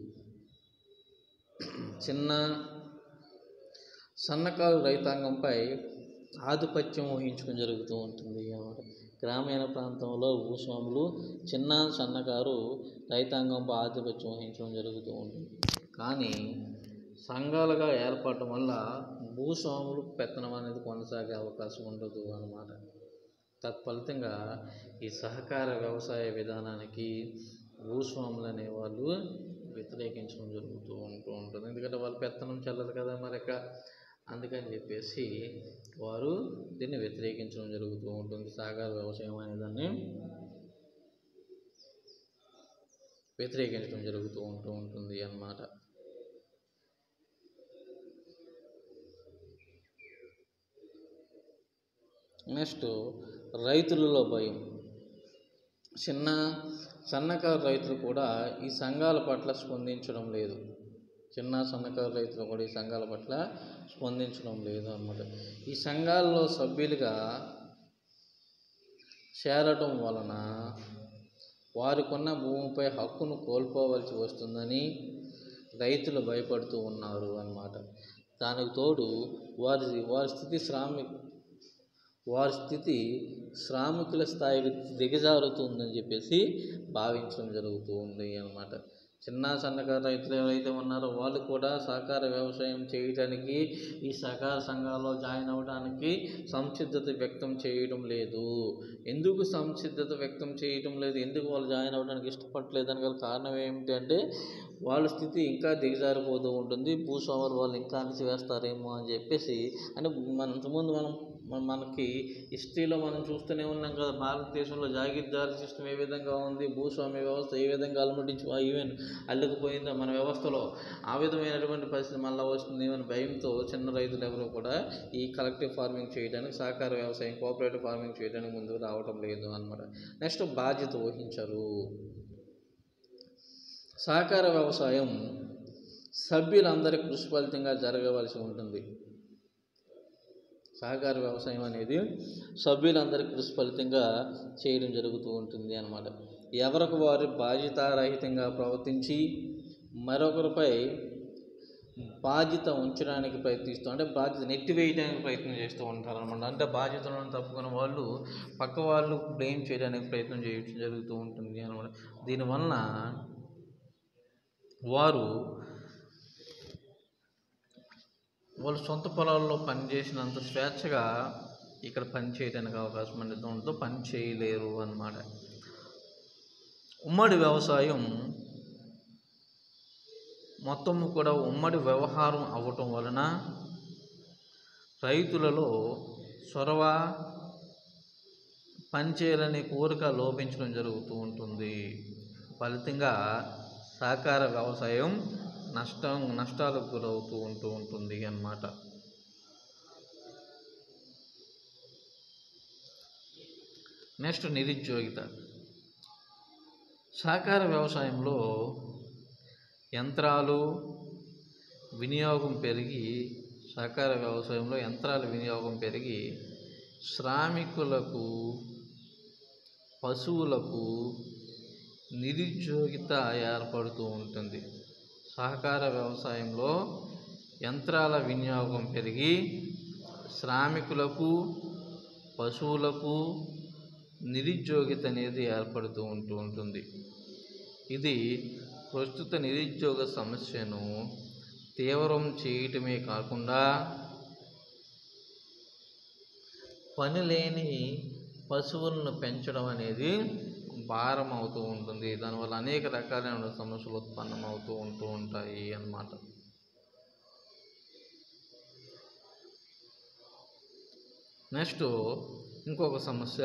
చిన్న సన్నకారు రైతాంగంపై ఆధిపత్యం వహించడం జరుగుతూ ఉంటుంది అన్నమాట గ్రామీణ ప్రాంతంలో భూస్వాములు చిన్న సన్నకారు రైతాంగంపై ఆధిపత్యం వహించడం జరుగుతూ ఉంటుంది కానీ సంఘాలుగా ఏర్పడటం వల్ల భూస్వాములు పెత్తనం అనేది కొనసాగే అవకాశం ఉండదు అన్నమాట తత్ఫలితంగా ఈ సహకార వ్యవసాయ విధానానికి భూస్వాములు అనేవాళ్ళు వ్యతిరేకించడం జరుగుతూ ఉంటూ ఉంటుంది ఎందుకంటే వాళ్ళు పెత్తనం చెల్లదు కదా మరి ఇక అందుకని చెప్పేసి వారు దీన్ని వ్యతిరేకించడం జరుగుతూ ఉంటుంది సహకార వ్యవసాయం అనే దాన్ని వ్యతిరేకించడం జరుగుతూ ఉంటూ ఉంటుంది అన్నమాట నెక్స్ట్ రైతులలో భయం చిన్న సన్నకారు రైతులు కూడా ఈ సంఘాల పట్ల స్పందించడం లేదు చిన్న సన్నకారు రైతులు కూడా ఈ సంఘాల పట్ల స్పందించడం లేదు అన్నమాట ఈ సంఘాల్లో సభ్యులుగా చేరటం వలన వారికున్న భూమిపై హక్కును కోల్పోవలసి వస్తుందని రైతులు భయపడుతూ ఉన్నారు అన్నమాట దానికి తోడు వారి వారి స్థితి శ్రామి వారి స్థితి శ్రామికుల స్థాయికి దిగజారుతుందని చెప్పేసి భావించడం జరుగుతూ ఉంది అన్నమాట చిన్న సన్నకారు రైతులు ఎవరైతే ఉన్నారో వాళ్ళు కూడా సహకార వ్యవసాయం చేయడానికి ఈ సహకార సంఘాల్లో జాయిన్ అవ్వడానికి సంసిద్ధత వ్యక్తం చేయడం లేదు ఎందుకు సంసిద్ధత వ్యక్తం చేయడం లేదు ఎందుకు వాళ్ళు జాయిన్ అవ్వడానికి ఇష్టపడలేదు అని గల కారణం ఏమిటి అంటే వాళ్ళ స్థితి ఇంకా దిగజారిపోతూ ఉంటుంది భూస్వాములు వాళ్ళు ఇంకా అణిచివేస్తారేమో అని చెప్పేసి అంటే మన ఇంతకుముందు మనం మన- మనకి హిస్టరీలో మనం చూస్తూనే ఉన్నాం కదా భారతదేశంలో జాగీర్దారీ సిస్టమ్ ఏ విధంగా ఉంది భూస్వామ్య వ్యవస్థ ఏ విధంగా అలమటించి ఈవెన్ అల్లుకుపోయిందో మన వ్యవస్థలో ఆ విధమైనటువంటి పరిస్థితి మళ్ళీ వస్తుంది అని భయంతో చిన్న రైతులు ఎవరు కూడా ఈ కలెక్టివ్ ఫార్మింగ్ చేయడానికి సహకార వ్యవసాయం కోఆపరేటివ్ ఫార్మింగ్ చేయడానికి ముందుకు రావటం లేదు అన్నమాట నెక్స్ట్ బాధ్యత వహించరు సహకార వ్యవసాయం సభ్యులందరి కృషి ఫలితంగా జరగవలసి ఉంటుంది సహకార వ్యవసాయం అనేది సభ్యులందరి కృషి ఫలితంగా చేయడం జరుగుతూ ఉంటుంది అన్నమాట ఎవరికి వారు బాధ్యతారహితంగా ప్రవర్తించి మరొకరిపై బాధ్యత ఉంచడానికి ప్రయత్నిస్తూ అంటే బాధ్యత నెట్టివేయడానికి ప్రయత్నం చేస్తూ ఉంటారు అనమాట అంటే బాధ్యతలను తప్పుకున్న వాళ్ళు పక్క వాళ్ళు బ్లేమ్ చేయడానికి ప్రయత్నం చేయడం జరుగుతూ ఉంటుంది అనమాట దీనివలన వారు వాళ్ళు సొంత పొలాల్లో పనిచేసినంత స్వేచ్ఛగా ఇక్కడ పని చేయడానికి అవకాశం అనేది ఉండదు పని చేయలేరు అన్నమాట ఉమ్మడి వ్యవసాయం మొత్తం కూడా ఉమ్మడి వ్యవహారం అవ్వటం వలన రైతులలో చొరవ పనిచేయాలనే కోరిక లోపించడం జరుగుతూ ఉంటుంది ఫలితంగా సహకార వ్యవసాయం నష్టం నష్టాలకు గురవుతూ ఉంటూ ఉంటుంది అన్నమాట నెక్స్ట్ నిరుద్యోగిత సహకార వ్యవసాయంలో యంత్రాలు వినియోగం పెరిగి సహకార వ్యవసాయంలో యంత్రాల వినియోగం పెరిగి శ్రామికులకు పశువులకు నిరుద్యోగిత ఏర్పడుతూ ఉంటుంది సహకార వ్యవసాయంలో యంత్రాల వినియోగం పెరిగి శ్రామికులకు పశువులకు నిరుద్యోగిత అనేది ఏర్పడుతూ ఉంటూ ఉంటుంది ఇది ప్రస్తుత నిరుద్యోగ సమస్యను తీవ్రం చేయటమే కాకుండా పని లేని పశువులను పెంచడం అనేది భారం అవుతూ ఉంటుంది దానివల్ల అనేక రకాలైన సమస్యలు ఉత్పన్నమవుతూ ఉంటూ ఉంటాయి అన్నమాట నెక్స్ట్ ఇంకొక సమస్య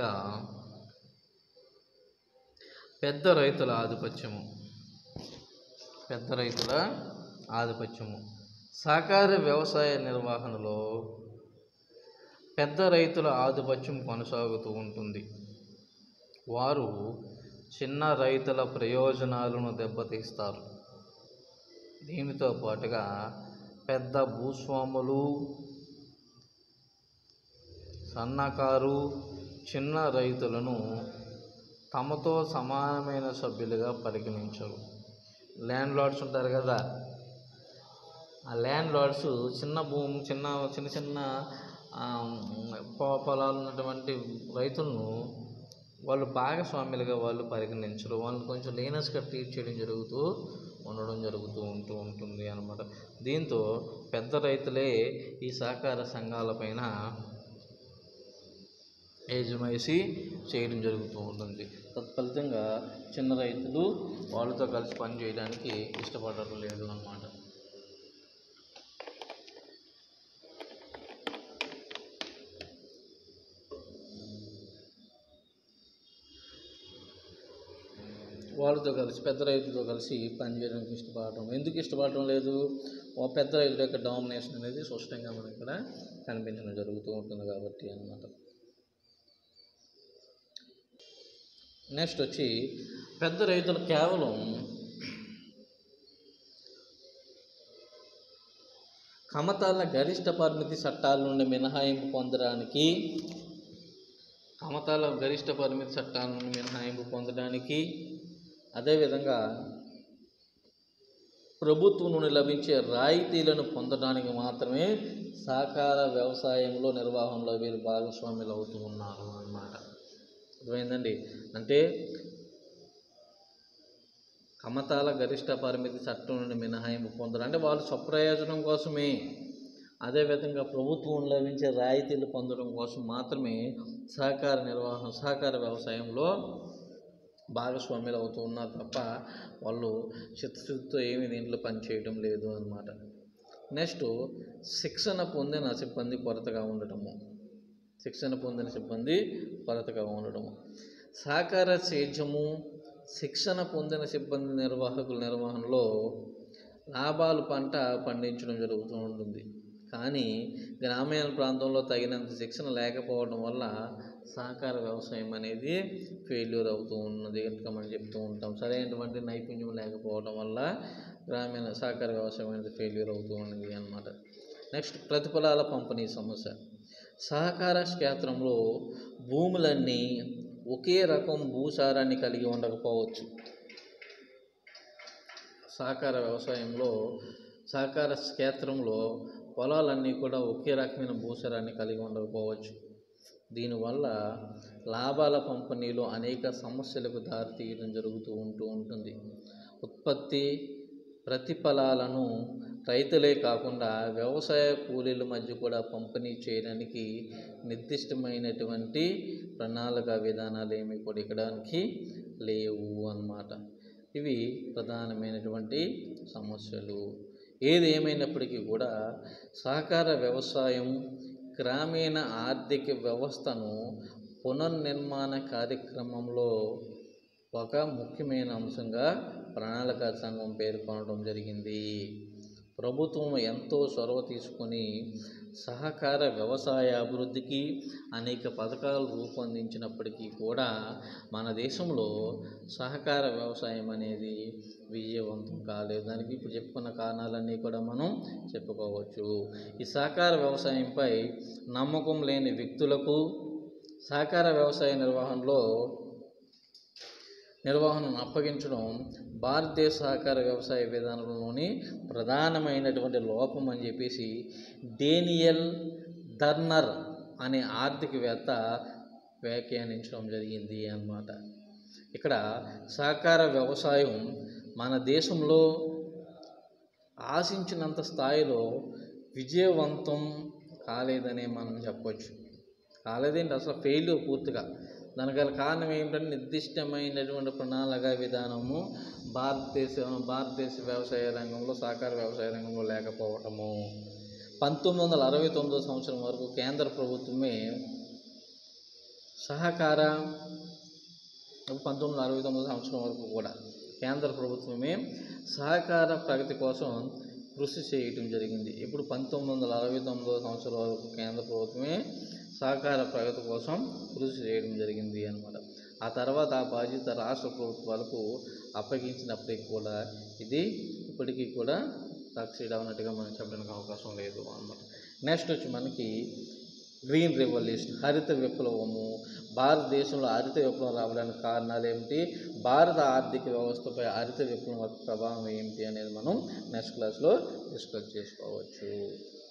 పెద్ద రైతుల ఆధిపత్యము పెద్ద రైతుల ఆధిపత్యము సహకార వ్యవసాయ నిర్వహణలో పెద్ద రైతుల ఆధిపత్యం కొనసాగుతూ ఉంటుంది వారు చిన్న రైతుల ప్రయోజనాలను దెబ్బతీస్తారు దీనితో పాటుగా పెద్ద భూస్వాములు సన్నకారు చిన్న రైతులను తమతో సమానమైన సభ్యులుగా పరిగణించరు ల్యాండ్ లార్డ్స్ ఉంటారు కదా ఆ ల్యాండ్ లార్డ్స్ చిన్న భూమి చిన్న చిన్న చిన్న ఆ, పొ- పొలాలు ఉన్నటువంటి రైతులను వాళ్ళు భాగస్వామ్యులుగా వాళ్ళు పరిగణించరు వాళ్ళు కొంచెం లీనస్గా ట్రీట్ చేయడం జరుగుతూ ఉండడం జరుగుతూ ఉంటూ ఉంటుంది అన్నమాట దీంతో పెద్ద రైతులే ఈ సహకార సంఘాలపైన ఏజమాయిషి చేయడం జరుగుతూ ఉంటుంది తత్ఫలితంగా చిన్న రైతులు వాళ్ళతో కలిసి పని చేయడానికి ఇష్టపడటం లేదు అన్నమాట వాళ్ళతో కలిసి పెద్ద రైతులతో కలిసి పని చేయడానికి ఇష్టపడటం ఎందుకు ఇష్టపడటం లేదు ఓ పెద్ద రైతుల యొక్క డామినేషన్ అనేది స్పష్టంగా మనకి ఇక్కడ కనిపించడం జరుగుతూ ఉంటుంది కాబట్టి అన్నమాట నెక్స్ట్ వచ్చి పెద్ద రైతులు కేవలం కమతాల గరిష్ట పరిమితి చట్టాల నుండి మినహాయింపు పొందడానికి కమతాల గరిష్ట పరిమితి చట్టాల నుండి మినహాయింపు పొందడానికి అదేవిధంగా ప్రభుత్వం నుండి లభించే రాయితీలను పొందడానికి మాత్రమే సహకార వ్యవసాయంలో నిర్వహణలో వీరు భాగస్వాములు అవుతూ ఉన్నారు అన్నమాట అర్థమైందండి అంటే కమతాల గరిష్ట పరిమితి చట్టం నుండి మినహాయింపు పొందడం అంటే వాళ్ళు స్వప్రయోజనం కోసమే అదేవిధంగా ప్రభుత్వం లభించే రాయితీలు పొందడం కోసం మాత్రమే సహకార నిర్వహణ సహకార వ్యవసాయంలో భాగస్వామ్యులు అవుతూ ఉన్నారు తప్ప వాళ్ళు చిత్తశుద్ధితో ఏమీ దీంట్లో పనిచేయడం లేదు అన్నమాట నెక్స్ట్ శిక్షణ పొందిన సిబ్బంది కొరతగా ఉండటము శిక్షణ పొందిన సిబ్బంది కొరతగా ఉండడము సహకార సేద్యము శిక్షణ పొందిన సిబ్బంది నిర్వాహకుల నిర్వహణలో లాభాలు పంట పండించడం జరుగుతూ ఉంటుంది కానీ గ్రామీణ ప్రాంతంలో తగినంత శిక్షణ లేకపోవడం వల్ల సహకార వ్యవసాయం అనేది ఫెయిల్యూర్ అవుతూ ఉన్నది కనుక మనం చెప్తూ ఉంటాం సరైనటువంటి నైపుణ్యం లేకపోవడం వల్ల గ్రామీణ సహకార వ్యవసాయం అనేది ఫెయిల్యూర్ అవుతూ ఉన్నది అన్నమాట నెక్స్ట్ ప్రతిఫలాల పంపిణీ సమస్య సహకార క్షేత్రంలో భూములన్నీ ఒకే రకం భూసారాన్ని కలిగి ఉండకపోవచ్చు సహకార వ్యవసాయంలో సహకార క్షేత్రంలో పొలాలన్నీ కూడా ఒకే రకమైన భూసారాన్ని కలిగి ఉండకపోవచ్చు దీనివల్ల లాభాల పంపిణీలో అనేక సమస్యలకు దారితీయడం జరుగుతూ ఉంటూ ఉంటుంది ఉత్పత్తి ప్రతిఫలాలను రైతులే కాకుండా వ్యవసాయ కూలీల మధ్య కూడా పంపిణీ చేయడానికి నిర్దిష్టమైనటువంటి ప్రణాళిక విధానాలు ఏమి కూడా ఇక్కడానికి లేవు అన్నమాట ఇవి ప్రధానమైనటువంటి సమస్యలు ఏది ఏమైనప్పటికీ కూడా సహకార వ్యవసాయం గ్రామీణ ఆర్థిక వ్యవస్థను పునర్నిర్మాణ కార్యక్రమంలో ఒక ముఖ్యమైన అంశంగా ప్రణాళిక సంఘం పేర్కొనడం జరిగింది ప్రభుత్వం ఎంతో చొరవ తీసుకొని సహకార వ్యవసాయ అభివృద్ధికి అనేక పథకాలు రూపొందించినప్పటికీ కూడా మన దేశంలో సహకార వ్యవసాయం అనేది విజయవంతం కాలేదు దానికి ఇప్పుడు చెప్పుకున్న కారణాలన్నీ కూడా మనం చెప్పుకోవచ్చు ఈ సహకార వ్యవసాయంపై నమ్మకం లేని వ్యక్తులకు సహకార వ్యవసాయ నిర్వహణలో నిర్వహణను అప్పగించడం భారతదేశ సహకార వ్యవసాయ విధానంలోని ప్రధానమైనటువంటి లోపం అని చెప్పేసి డేనియల్ దర్నర్ అనే ఆర్థికవేత్త వ్యాఖ్యానించడం జరిగింది అన్నమాట ఇక్కడ సహకార వ్యవసాయం మన దేశంలో ఆశించినంత స్థాయిలో విజయవంతం కాలేదనే మనం చెప్పొచ్చు కాలేదేంటి అసలు ఫెయిల్యూర్ పూర్తిగా దానికి గల కారణం ఏమిటంటే నిర్దిష్టమైనటువంటి ప్రణాళిక విధానము భారతదేశ భారతదేశ వ్యవసాయ రంగంలో సహకార వ్యవసాయ రంగంలో లేకపోవటము పంతొమ్మిది వందల అరవై తొమ్మిదో సంవత్సరం వరకు కేంద్ర ప్రభుత్వమే సహకార పంతొమ్మిది వందల అరవై తొమ్మిదో సంవత్సరం వరకు కూడా కేంద్ర ప్రభుత్వమే సహకార ప్రగతి కోసం కృషి చేయటం జరిగింది ఇప్పుడు పంతొమ్మిది వందల అరవై తొమ్మిదో సంవత్సరం వరకు కేంద్ర ప్రభుత్వమే సహకార ప్రగతి కోసం కృషి చేయడం జరిగింది అన్నమాట ఆ తర్వాత ఆ బాధ్యత రాష్ట్ర ప్రభుత్వాలకు అప్పగించినప్పటికీ కూడా ఇది ఇప్పటికీ కూడా సక్సీడ్ అవునట్టుగా మనం చెప్పడానికి అవకాశం లేదు అన్నమాట నెక్స్ట్ వచ్చి మనకి గ్రీన్ రెవల్యూషన్ హరిత విప్లవము భారతదేశంలో హరిత విప్లవం రావడానికి కారణాలు ఏమిటి భారత ఆర్థిక వ్యవస్థపై హరిత విప్లవం యొక్క ప్రభావం ఏమిటి అనేది మనం నెక్స్ట్ క్లాస్లో డిస్కస్ చేసుకోవచ్చు